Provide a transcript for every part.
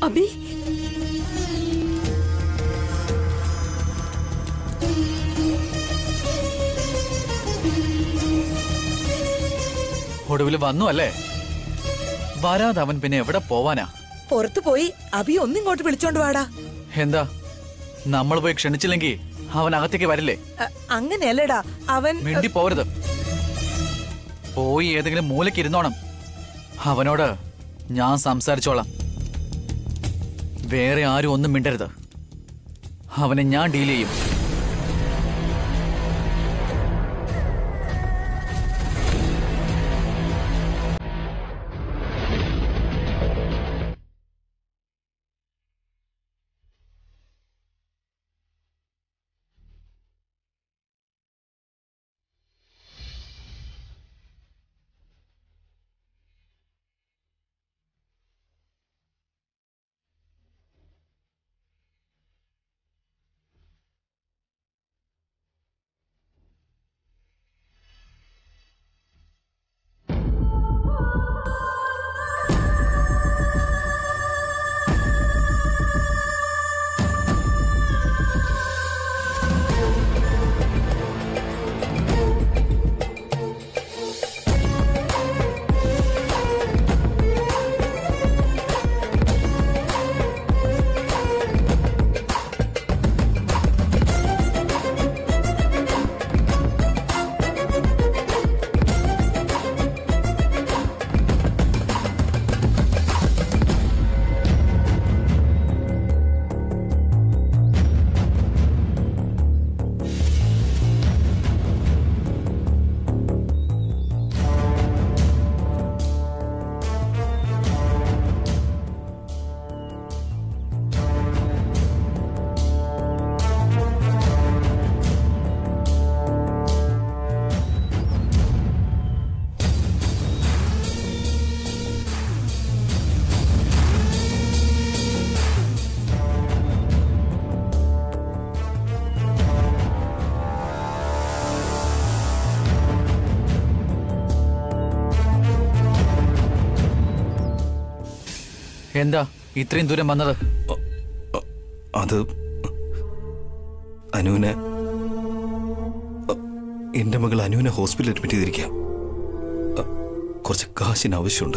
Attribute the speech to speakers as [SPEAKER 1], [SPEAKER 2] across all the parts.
[SPEAKER 1] അബി
[SPEAKER 2] ഒടുവിൽ വന്നു അല്ലേ വരാതെ അവൻ പിന്നെ എവിടെ പോവാനാ
[SPEAKER 1] പുറത്തു പോയി അബി ഒന്നിങ്ങോട്ട് വിളിച്ചോണ്ട് വാടാ
[SPEAKER 2] എന്താ നമ്മൾ പോയി ക്ഷണിച്ചില്ലെങ്കിൽ അവൻ അകത്തേക്ക് വരില്ലേ
[SPEAKER 1] അ, അങ്ങനെയല്ലടാ അവൻ
[SPEAKER 2] മിണ്ടി പോരുത് പോയി ഏതെങ്കിലും മൂലയ്ക്ക് ഇരുന്നോണം അവനോട് ഞാൻ സംസാരിച്ചോളാം വേറെ ആരും ഒന്നും മിണ്ടരുത് അവനെ ഞാൻ ഡീൽ ചെയ്യും എന്താ ഇത്രയും ദൂരം വന്നത്
[SPEAKER 3] അത് അനുവിനെ അ, എന്റെ മകൾ അനുവിനെ ഹോസ്പിറ്റലിൽ അഡ്മിറ്റ് ചെയ്തിരിക്കാം അ, കുറച്ച് കാശിന് ആവശ്യമുണ്ട്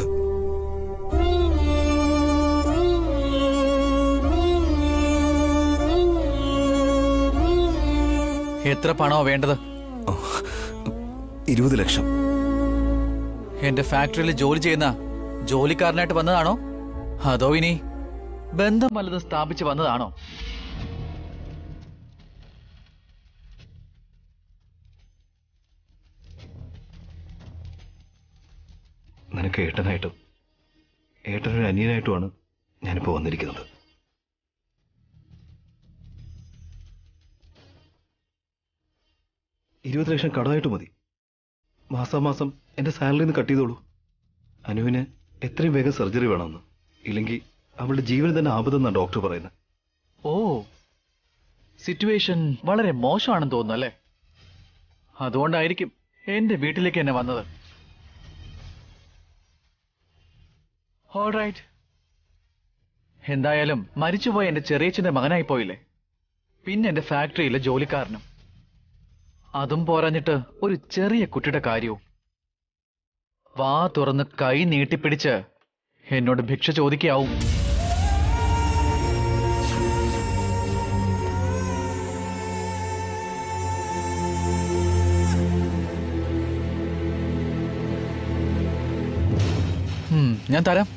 [SPEAKER 2] എത്ര പണമോ വേണ്ടത്
[SPEAKER 3] ഇരുപത് ലക്ഷം
[SPEAKER 2] എന്റെ ഫാക്ടറിയിൽ ജോലി ചെയ്യുന്ന ജോലിക്കാരനായിട്ട് വന്നതാണോ അതോ ഇനി ബന്ധം വല്ലതും സ്ഥാപിച്ച് വന്നതാണോ
[SPEAKER 3] നിനക്ക് ഏട്ടനായിട്ടും ഏട്ടനൊരു അനിയനായിട്ടുമാണ് ഞാനിപ്പോൾ വന്നിരിക്കുന്നത് ഇരുപത് ലക്ഷം കടമായിട്ട് മതി മാസാമാസം എൻ്റെ സാലറിയിൽ നിന്ന് കട്ട് ചെയ്തോളൂ അനുവിന് എത്രയും വേഗം സർജറി വേണമെന്ന് ഇല്ലെങ്കിൽ അവളുടെ ജീവന് തന്നെ ആപത്തെന്നാണ് ഡോക്ടർ പറയുന്നത്
[SPEAKER 2] ഓ സിറ്റുവേഷൻ വളരെ മോശമാണെന്ന് തോന്നുന്നു അല്ലേ അതുകൊണ്ടായിരിക്കും എന്റെ വീട്ടിലേക്ക് തന്നെ വന്നത് ഓൾറൈറ്റ് എന്തായാലും മരിച്ചുപോയ എന്റെ ചെറിയച്ഛന്റെ മകനായി പോയില്ലേ പിന്നെ എന്റെ ഫാക്ടറിയിലെ ജോലിക്കാരനും അതും പോരാഞ്ഞിട്ട് ഒരു ചെറിയ കുട്ടിയുടെ കാര്യവും വാ തുറന്ന് കൈ നീട്ടിപ്പിടിച്ച് എന്നോട് ഭിക്ഷ ചോദിക്കാവും ഉം, ഞാൻ തരാം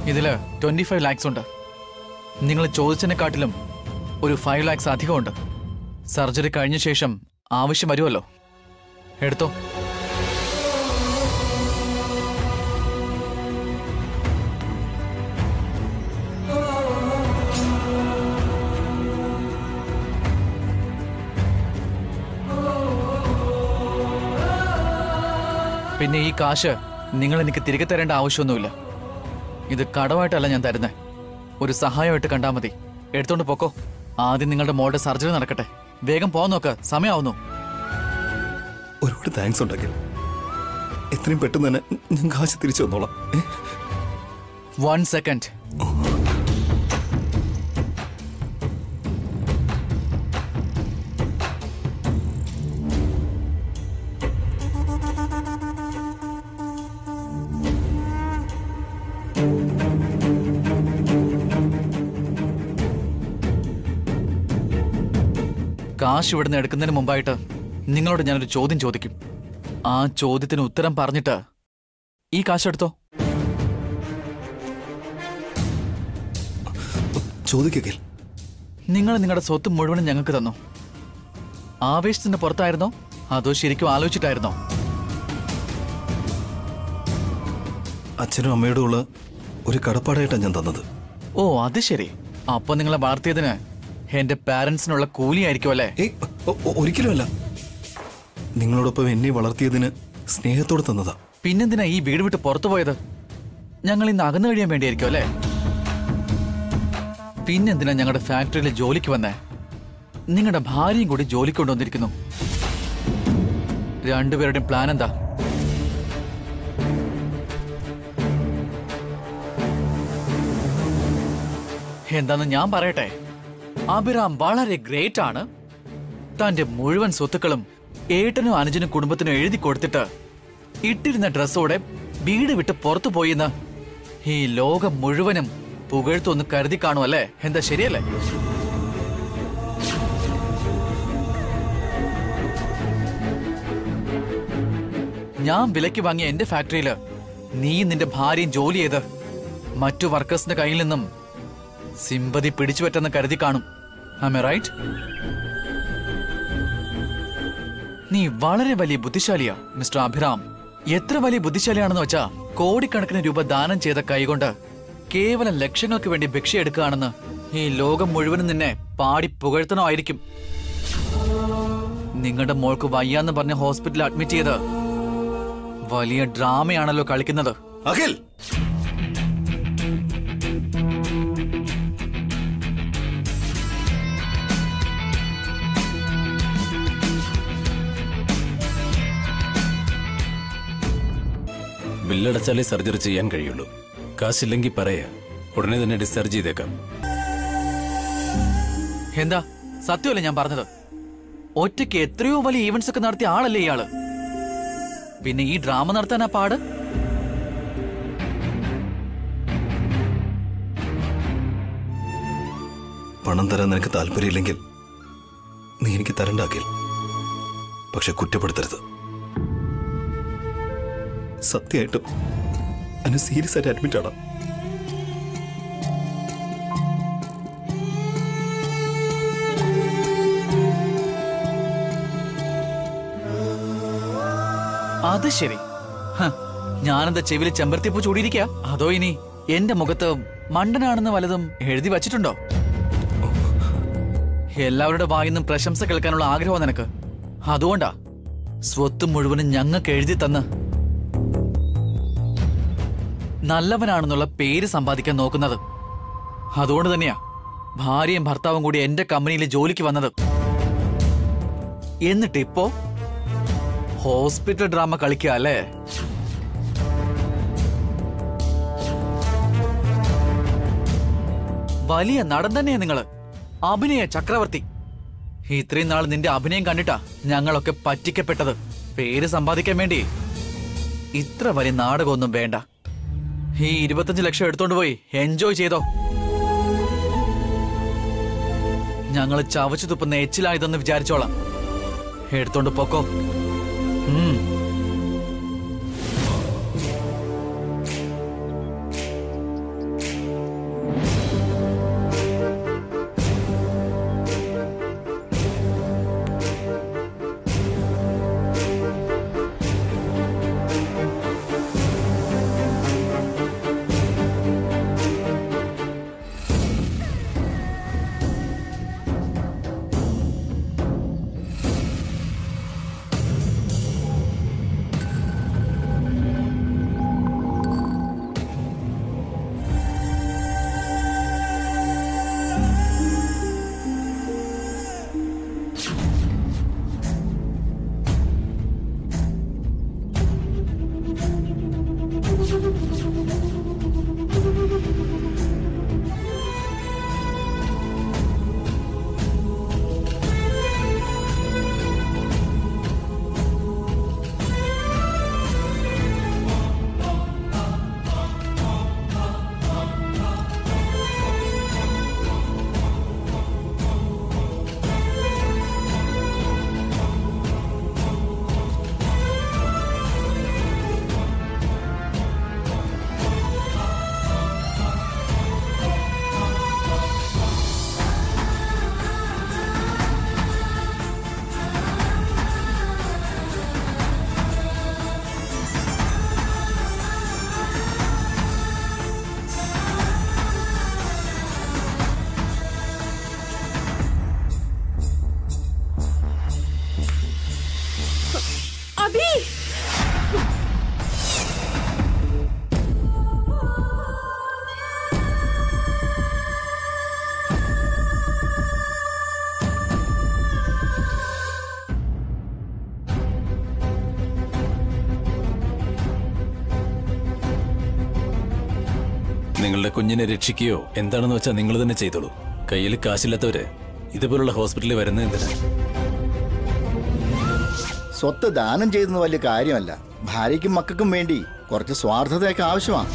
[SPEAKER 2] ഇതില് ട്വന്റി ഫൈവ് ലാക്സ് ഉണ്ട് നിങ്ങൾ ചോദിച്ചതിനെക്കാട്ടിലും ഒരു ഫൈവ് ലാക്സ് അധികമുണ്ട് സർജറി കഴിഞ്ഞ ശേഷം ആവശ്യം വരുമല്ലോ എടുത്തോ പിന്നെ ഈ കാശ് നിങ്ങൾ എനിക്ക് തിരികെ തരേണ്ട ആവശ്യമൊന്നുമില്ല ഇത് കടമായിട്ടല്ല ഞാൻ തരുന്നത് ഒരു സഹായമായിട്ട് കണ്ടാൽ മതി എടുത്തോണ്ട് പോക്കോ ആദ്യം നിങ്ങളുടെ മോളുടെ സർജറി നടക്കട്ടെ വേഗം പോകാൻ നോക്ക് സമയമാവുന്നു
[SPEAKER 3] ഒരുപാട് താങ്ക്സ് ഉണ്ടെങ്കിൽ എത്രയും പെട്ടെന്ന് തന്നെ ഞാൻ കാശ് തിരിച്ചു വന്നോളാം ഏ?
[SPEAKER 2] വൺ സെക്കൻഡ് കാശ് ഇവിടുന്ന് എടുക്കുന്നതിന് മുമ്പായിട്ട് നിങ്ങളോട് ഞാനൊരു ചോദ്യം ചോദിക്കും ആ ചോദ്യത്തിന് ഉത്തരം പറഞ്ഞിട്ട് ഈ കാശ് എടുത്തോ
[SPEAKER 3] ചോദിക്കൽ
[SPEAKER 2] നിങ്ങൾ നിങ്ങളുടെ സ്വത്ത് മുഴുവനും ഞങ്ങൾക്ക് തന്നു ആവേശത്തിന്റെ പുറത്തായിരുന്നോ അതോ ശരിക്കും ആലോചിച്ചിട്ടായിരുന്നോ
[SPEAKER 3] അച്ഛനും അമ്മയോടും ഉള്ള ഒരു കടപ്പാടായിട്ടാണ് ഞാൻ തന്നത്
[SPEAKER 2] ഓ അത് ശരി അപ്പൊ നിങ്ങളെ വളർത്തിയതിന് എന്റെ പാരന്റ്സിനുള്ള കൂലിയായിരിക്കും അല്ലേ
[SPEAKER 3] ഏയ് ഒ- ഒ- ഒരിക്കലുമല്ല നിങ്ങളോടൊപ്പം എന്നെ വളർത്തിയതിന് സ്നേഹത്തോടെ തന്നതാ
[SPEAKER 2] പിന്നെന്തിനാ ഈ വീട് വിട്ട് പുറത്തു പോയത് ഞങ്ങൾ ഇന്ന് അകന്നു കഴിയാൻ വേണ്ടിയായിരിക്കും അല്ലേ പിന്നെന്തിനാ ഞങ്ങളുടെ ഫാക്ടറിയിൽ ജോലിക്ക് വന്നേ നിങ്ങളുടെ ഭാര്യയും കൂടി ജോലിക്ക് കൊണ്ടുവന്നിരിക്കുന്നു രണ്ടുപേരുടെയും പ്ലാൻ എന്താ എന്താന്ന് ഞാൻ പറയട്ടെ അഭിറാം വളരെ ഗ്രേറ്റ് ആണ് തന്റെ മുഴുവൻ സ്വത്തുക്കളും ഏട്ടനും അനുജനും കുടുംബത്തിനും എഴുതി കൊടുത്തിട്ട് ഇട്ടിരുന്ന ഡ്രസ്സോടെ വീട് വിട്ട് പുറത്തു പോയിന്ന് ഈ ലോകം മുഴുവനും പുകഴ്ത്തൊന്ന് കരുതി കാണുമല്ലേ എന്താ ശരിയല്ലേ ഞാൻ വിലയ്ക്ക് വാങ്ങിയ എന്റെ ഫാക്ടറിയില് നീ നിന്റെ ഭാര്യയും ജോലി ചെയ്ത് മറ്റു വർക്കേഴ്സിന്റെ കയ്യിൽ നിന്നും സിമ്പതി പിടിച്ചു പറ്റുന്ന കരുതി കാണും റൈറ്റ് നീ വളരെ വലിയ ബുദ്ധിശാലിയാ മിസ്റ്റർ അഭിറാം എത്ര വലിയ ബുദ്ധിശാലിയാണെന്ന് വെച്ചാ കോടിക്കണക്കിന് രൂപ ദാനം ചെയ്ത കൈകൊണ്ട് കേവലം ലക്ഷങ്ങൾക്ക് വേണ്ടി ഭിക്ഷ എടുക്കുകയാണെന്ന് ഈ ലോകം മുഴുവനും നിന്നെ പാടി പുകഴ്ത്തണമായിരിക്കും നിങ്ങളുടെ മോൾക്ക് വയ്യാന്ന് പറഞ്ഞ് ഹോസ്പിറ്റലിൽ അഡ്മിറ്റ് ചെയ്ത് വലിയ ഡ്രാമയാണല്ലോ കളിക്കുന്നത്
[SPEAKER 3] അഖിൽ
[SPEAKER 4] ബില്ലടച്ചാലേ സർജറി ചെയ്യാൻ കഴിയുള്ളൂ കാശില്ലെങ്കിൽ പറയാ ഉടനെ തന്നെ ഡിസ്ചാർജ് ചെയ്തേക്കാം
[SPEAKER 2] എന്താ സത്യമല്ലേ ഞാൻ പറഞ്ഞത് ഒറ്റയ്ക്ക് എത്രയോ വലിയ ഈവന്റ്സ് ഒക്കെ നടത്തിയ ആളല്ലേ ഇയാള് പിന്നെ ഈ ഡ്രാമ നടത്താനാ പാട്
[SPEAKER 3] പണം തരാൻ നിനക്ക് താല്പര്യമില്ലെങ്കിൽ നീ എനിക്ക് തരണ്ട അഖിൽ പക്ഷെ കുറ്റപ്പെടുത്തരുത് സത്യമായിട്ടും അനു സീരിയസ് ആയിട്ട് അഡ്മിറ്റ് ആടാ
[SPEAKER 2] അത് ശരി ഹ, ഞാനെന്താ ചെവിയിൽ ചെമ്പരത്തിപ്പൂ ചൂടിയിരിക്കുക അതോ ഇനി എന്റെ മുഖത്ത് മണ്ടനാണെന്ന് വല്ലതും എഴുതി വച്ചിട്ടുണ്ടോ എല്ലാവരുടെ വായിന്നും പ്രശംസ കേൾക്കാനുള്ള ആഗ്രഹം നിനക്ക് അതുകൊണ്ടാ സ്വത്ത് മുഴുവനും ഞങ്ങൾക്ക് എഴുതി തന്ന് നല്ലവനാണെന്നുള്ള പേര് സമ്പാദിക്കാൻ നോക്കുന്നത് അതുകൊണ്ട് തന്നെയാ ഭാര്യയും ഭർത്താവും കൂടി എന്റെ കമ്പനിയിൽ ജോലിക്ക് വന്നത് എന്നിട്ട് ഇപ്പോ ഹോസ്പിറ്റൽ ഡ്രാമ കളിക്കുക അല്ലേ വലിയ നടൻ തന്നെയാ നിങ്ങള് അഭിനയ ചക്രവർത്തി ഇത്രയും നാൾ നിന്റെ അഭിനയം കണ്ടിട്ടാ ഞങ്ങളൊക്കെ പറ്റിക്കപ്പെട്ടത് പേര് സമ്പാദിക്കാൻ വേണ്ടി ഇത്ര വലിയ നാടകമൊന്നും വേണ്ട ഈ ഇരുപത്തഞ്ച് ലക്ഷം എടുത്തോണ്ട് പോയി എൻജോയ് ചെയ്തോ ഞങ്ങൾ ചവച്ചു തുപ്പുന്ന എച്ചിലായതെന്ന് വിചാരിച്ചോളാം എടുത്തോണ്ട് പൊക്കോ ഉം.
[SPEAKER 4] നിങ്ങളുടെ കുഞ്ഞിനെ രക്ഷിക്കുകയോ എന്താണെന്ന് വെച്ചാൽ നിങ്ങൾ തന്നെ ചെയ്തോളൂ കയ്യിൽ കാശില്ലാത്തവര് ഇതുപോലുള്ള ഹോസ്പിറ്റലിൽ വരുന്നത് എന്തിനാ
[SPEAKER 5] സ്വത്ത് ദാനം ചെയ്യുന്നത് വലിയ കാര്യമല്ല ഭാര്യയ്ക്കും മക്കൾക്കും വേണ്ടി കുറച്ച് സ്വാർത്ഥതയൊക്കെ ആവശ്യമാണ്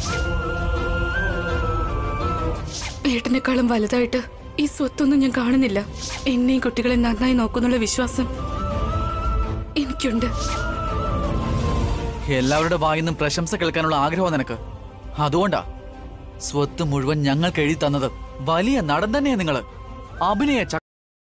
[SPEAKER 6] ഏട്ടനെക്കാളും വലുതായിട്ട് ഈ സ്വത്തൊന്നും ഞാൻ കാണുന്നില്ല എന്നെയും കുട്ടികളെ നന്നായി നോക്കുന്നുള്ള വിശ്വാസം എനിക്കുണ്ട്
[SPEAKER 2] എല്ലാവരുടെ വായിന്നും പ്രശംസ കേൾക്കാനുള്ള ആഗ്രഹം നിനക്ക് അതുകൊണ്ടാ സ്വത്ത് മുഴുവൻ ഞങ്ങൾക്ക് എഴുതി തന്നത് വലിയ നടൻ തന്നെയാ നിങ്ങള് അഭിനയ ച-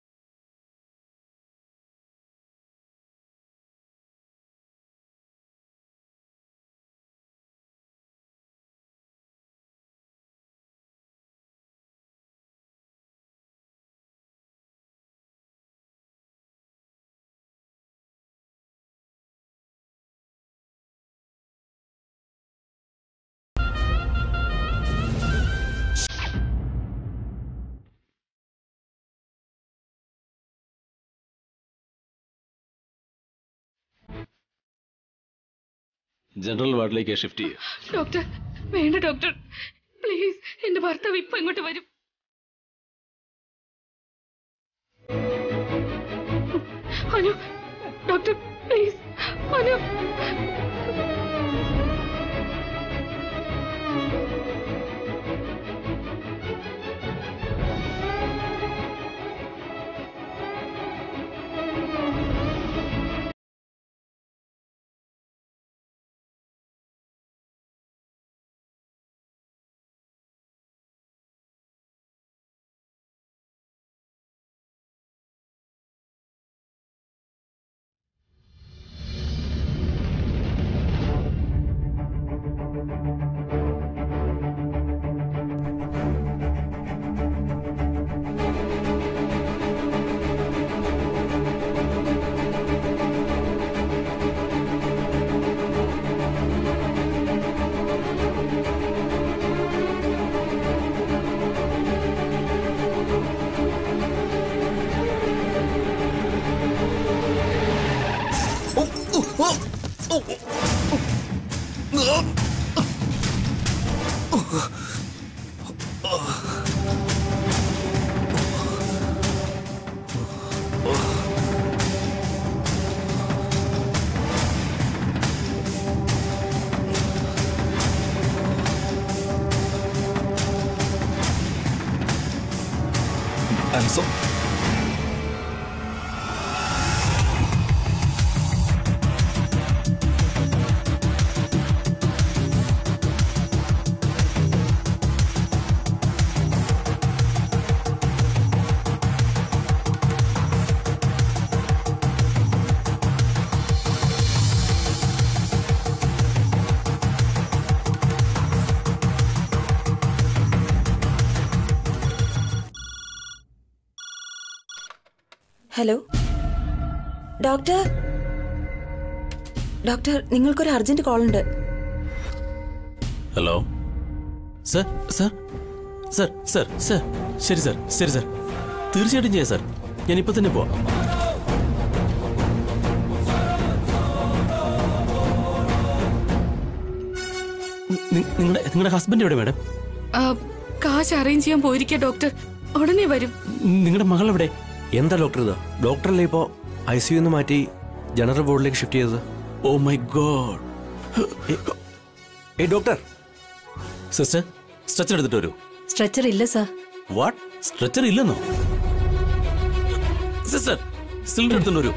[SPEAKER 4] ജനറൽ വാർഡിലേക്ക് ഷിഫ്റ്റ് ചെയ്യുക
[SPEAKER 6] ഡോക്ടർ വേണ്ട ഡോക്ടർ പ്ലീസ് എന്റെ ഭർത്താവ് ഇപ്പൊ ഇങ്ങോട്ട് വരും Anu doctor please Anu
[SPEAKER 3] I'm so
[SPEAKER 7] hello doctor doctor നിങ്ങൾക്കൊരു അർജന്റ് കോൾ ഉണ്ട്
[SPEAKER 4] hello sir sir sir sir sir ശരി സർ ശരി സർ തീർച്ചയായിട്ടും ചെയ്യാം സർ ഞാൻ ഇപ്പൊ തന്നെ പോവാം നിങ്ങളുടെ നിങ്ങളുടെ ഹസ്ബൻഡ് എവിടെ മാഡം
[SPEAKER 6] ആ, കാശ് അറേഞ്ച് ചെയ്യാൻ പോയിരിക്കുക ഡോക്ടർ ഉടനെ വരും
[SPEAKER 4] നിങ്ങളുടെ മകൾ എവിടെ
[SPEAKER 8] എന്താ ഡോക്ടർ ഇത് ഡോക്ടറല്ലേ ഇപ്പോ ഐ സി യുന്ന് മാറ്റി ജനറൽ വാർഡിലേക്ക് ഷിഫ്റ്റ് ചെയ്തത്
[SPEAKER 4] ഓ മൈ ഗോഡ്
[SPEAKER 8] ഏ ഡോക്ടർ
[SPEAKER 4] സിസ്റ്റർ സ്ട്രെച്ചർ എടുത്തിട്ട് വരൂ
[SPEAKER 6] സ്ട്രെച്ചർ ഇല്ല സാർ
[SPEAKER 4] വാട്ട് സ്ട്രെച്ചർ ഇല്ലെന്നോ സിസ്റ്റർ സിലിണ്ടർ എടുത്തോണ്ട് വരൂ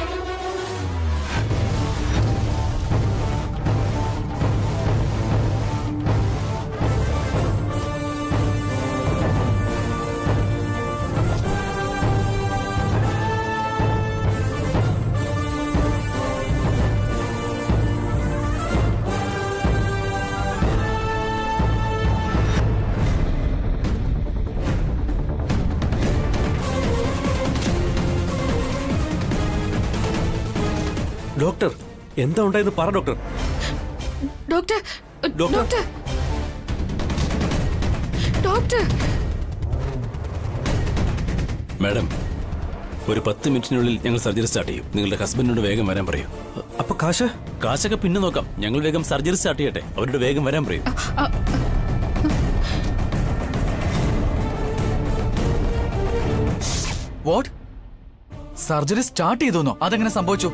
[SPEAKER 8] ഡോക്ടർ എന്താ ഉണ്ടായെന്ന് പറ doctor
[SPEAKER 6] doctor
[SPEAKER 8] doctor?
[SPEAKER 6] Doctor doctor
[SPEAKER 4] madam ഒരു പത്ത് മിനിറ്റിനുള്ളിൽ ഞങ്ങൾ സർജറി സ്റ്റാർട്ട് ചെയ്യും നിങ്ങളുടെ ഹസ്ബൻഡിനോട് വേഗം വരാൻ പറയൂ
[SPEAKER 8] അപ്പൊ കാശ്
[SPEAKER 4] കാശൊക്കെ പിന്നെ നോക്കാം ഞങ്ങൾ വേഗം സർജറി സ്റ്റാർട്ട് ചെയ്യട്ടെ അവരോട് വേഗം വരാൻ പറയൂ
[SPEAKER 2] വാട്ട് സർജറി സ്റ്റാർട്ട് ചെയ്തു അതെങ്ങനെ സംഭവിച്ചു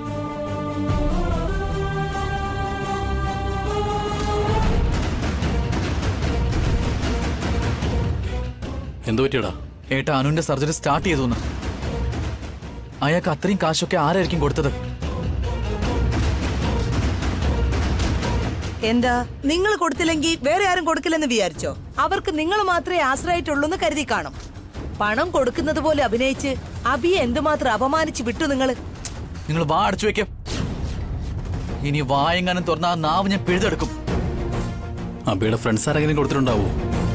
[SPEAKER 9] എന്തു പറ്റിയടാ
[SPEAKER 2] ഏട്ടാ അനുവിന്റെ സർജറി സ്റ്റാർട്ട് ചെയ്തു അയാൾക്ക് അത്രയും കാശൊക്കെ ആരായിരിക്കും കൊടുത്തത്
[SPEAKER 1] എന്താ നിങ്ങൾ കൊടുത്തില്ലെങ്കിൽ വേറെ ആരും കൊടുക്കില്ലെന്ന് വിചാരിച്ചോ അവർക്ക് നിങ്ങൾ മാത്രമേ ആശ്രയിച്ചുള്ളൂ എന്ന് കരുതി കാണും പണം കൊടുക്കുന്നത് പോലെ അഭിനയിച്ച് അബിയെ എന്തുമാത്രം അപമാനിച്ച് വിട്ടു നിങ്ങൾ
[SPEAKER 2] നിങ്ങൾ വാ അടച്ചു വെക്കാം ഇനി വായെങ്ങാനും തുറന്ന ആ നാവ് ഞാൻ പിഴുതെടുക്കും
[SPEAKER 9] അബിയുടെ ഫ്രണ്ട്സ് ആരെങ്കിലും കൊടുത്തിട്ടുണ്ടാവോ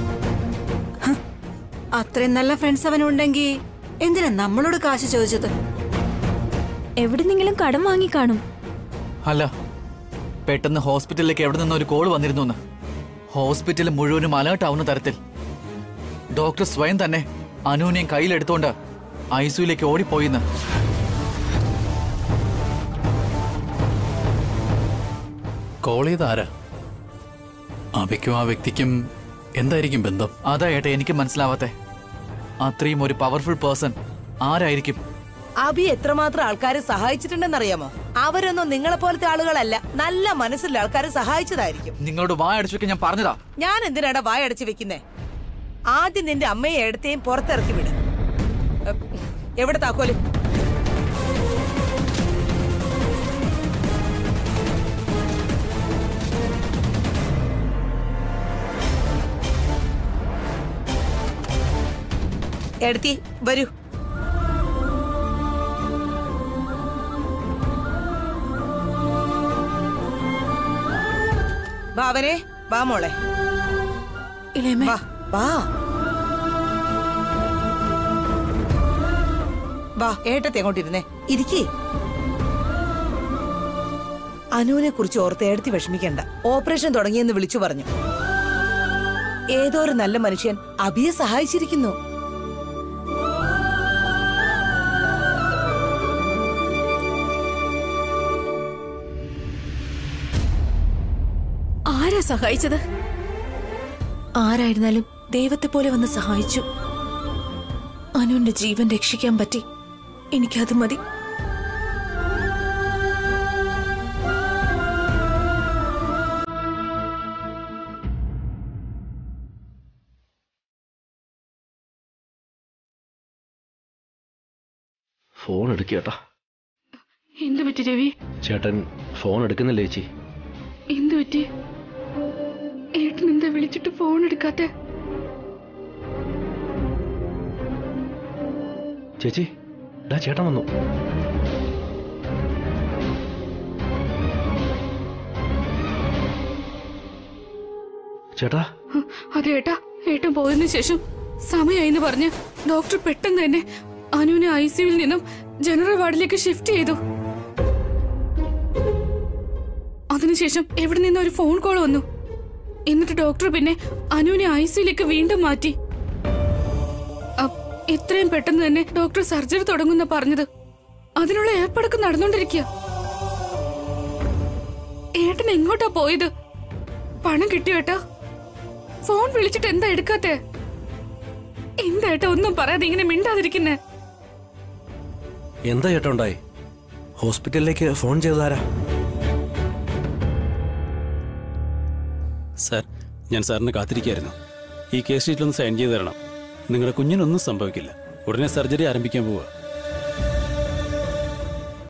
[SPEAKER 10] അത്രയും നല്ല ഫ്രണ്ട്സ് അവനുണ്ടെങ്കിൽ എന്തിനാ നമ്മളോട് കാശ് ചോദിച്ചത്
[SPEAKER 11] എവിടുന്നെങ്കിലും കടം വാങ്ങി കാണും
[SPEAKER 2] അല്ല പെട്ടെന്ന് ഹോസ്പിറ്റലിലേക്ക് എവിടെ നിന്ന് ഒരു കോൾ വന്നിരുന്നു എന്ന് ഹോസ്പിറ്റൽ മുഴുവനും അലേർട്ട് ആവുന്ന തരത്തിൽ ഡോക്ടർ സ്വയം തന്നെ അനുവിനെയും കയ്യിലെടുത്തോണ്ട് ഐസിയുലേക്ക് ഓടിപ്പോയിന്ന്
[SPEAKER 9] കോൾ ചെയ്ത ആരാ അബിക്കും ആ വ്യക്തിക്കും എന്തായിരിക്കും ബന്ധം
[SPEAKER 2] അതാ ഏട്ടാ എനിക്ക് മനസ്സിലാവാത്തെ അത്രയും ഒരു പവർഫുൾ പേഴ്സൺ ആരായിരിക്കും
[SPEAKER 1] അബി എത്രമാത്രം ആൾക്കാരെ സഹായിച്ചിട്ടുണ്ടെന്നറിയാമോ അവരൊന്നും നിങ്ങളെ പോലത്തെ ആളുകളല്ല നല്ല മനസ്സുള്ള ആൾക്കാരെ സഹായിച്ചതായിരിക്കും
[SPEAKER 2] നിങ്ങളോട് വായ അടച്ചു വെക്കാൻ ഞാൻ പറഞ്ഞതാ
[SPEAKER 1] ഞാൻ എന്തിനാടാ വായടച്ച് വെക്കുന്നേ ആദ്യം നിന്റെ അമ്മയെ എടുത്തേയും പുറത്തിറക്കി വിട് എ, എവിടെ താക്കോല് എടുത്തി വരൂ ഭാവനെ വാ മോളെ
[SPEAKER 10] ഇളയമേ
[SPEAKER 1] വാ വാ വാ ഏട്ടത്തെ അങ്ങോട്ടിരുന്നേ ഇരിക്കേ അനുവിനെ കുറിച്ച് ഓർത്ത് ഏടത്തി വിഷമിക്കണ്ട ഓപ്പറേഷൻ തുടങ്ങിയെന്ന് വിളിച്ചു പറഞ്ഞു ഏതോ ഒരു നല്ല മനുഷ്യൻ അഭിയെ സഹായിച്ചിരിക്കുന്നു
[SPEAKER 10] ആരാ സഹായിച്ചത് ആരായിരുന്നാലും ദൈവത്തെ പോലെ വന്ന് സഹായിച്ചു അനുവിന്റെ ജീവൻ രക്ഷിക്കാൻ പറ്റി എനിക്കത് മതി
[SPEAKER 8] ഫോൺ എടുക്കേട്ടാ
[SPEAKER 6] എന്തു പറ്റി രവി
[SPEAKER 8] ചേട്ടൻ ഫോൺ എടുക്കുന്നില്ല ചേച്ചി
[SPEAKER 6] എന്തു പറ്റി ഏട്ടൻ എന്താ വിളിച്ചിട്ട് ഫോൺ എടുക്കാത്തെ
[SPEAKER 8] ചേച്ചി ഡാ ചേട്ടൻ വന്നു ചേട്ടാ
[SPEAKER 6] ഹ്, അതെ ഏട്ടാ ഏട്ടൻ പോയതിനു ശേഷം സമയമായിന്ന് പറഞ്ഞ് ഡോക്ടർ പെട്ടെന്ന് തന്നെ അനുവിനെ ഐ സിയുവിൽ നിന്നും ജനറൽ വാർഡിലേക്ക് ഷിഫ്റ്റ് ചെയ്തു അതിനുശേഷം എവിടെ നിന്ന് ഒരു ഫോൺ കോൾ വന്നു എന്നിട്ട് ഡോക്ടർ പിന്നെ അനുവിനെ ഐ സിയിലേക്ക് വീണ്ടും മാറ്റി അ- എത്രയും പെട്ടെന്ന് തന്നെ ഡോക്ടർ സർജറി തുടങ്ങുന്ന പറഞ്ഞത് അതിനുള്ള ഏർപ്പാടൊക്കെ നടന്നുകൊണ്ടിരിക്കുക ഏട്ടൻ എങ്ങോട്ടാ പോയത് പണം കിട്ടിയോ ഏട്ടാ ഫോൺ വിളിച്ചിട്ട് എന്താ എടുക്കാത്തെ എന്താ ഏട്ടാ ഒന്നും പറയാതെ ഇങ്ങനെ മിണ്ടാതിരിക്കുന്നേ
[SPEAKER 8] എന്താ ചേട്ടാ ഉണ്ടായി ഹോസ്പിറ്റലിലേക്ക് ഫോൺ ചെയ്താരാ
[SPEAKER 12] സാർ ഞാൻ സാറിന് കാത്തിരിക്കായിരുന്നു ഈ കേസ് ഷീറ്റിലൊന്ന് സൈൻ ചെയ്ത് തരണം നിങ്ങളുടെ കുഞ്ഞിനൊന്നും സംഭവിക്കില്ല ഉടനെ സർജറി ആരംഭിക്കാൻ പോവുക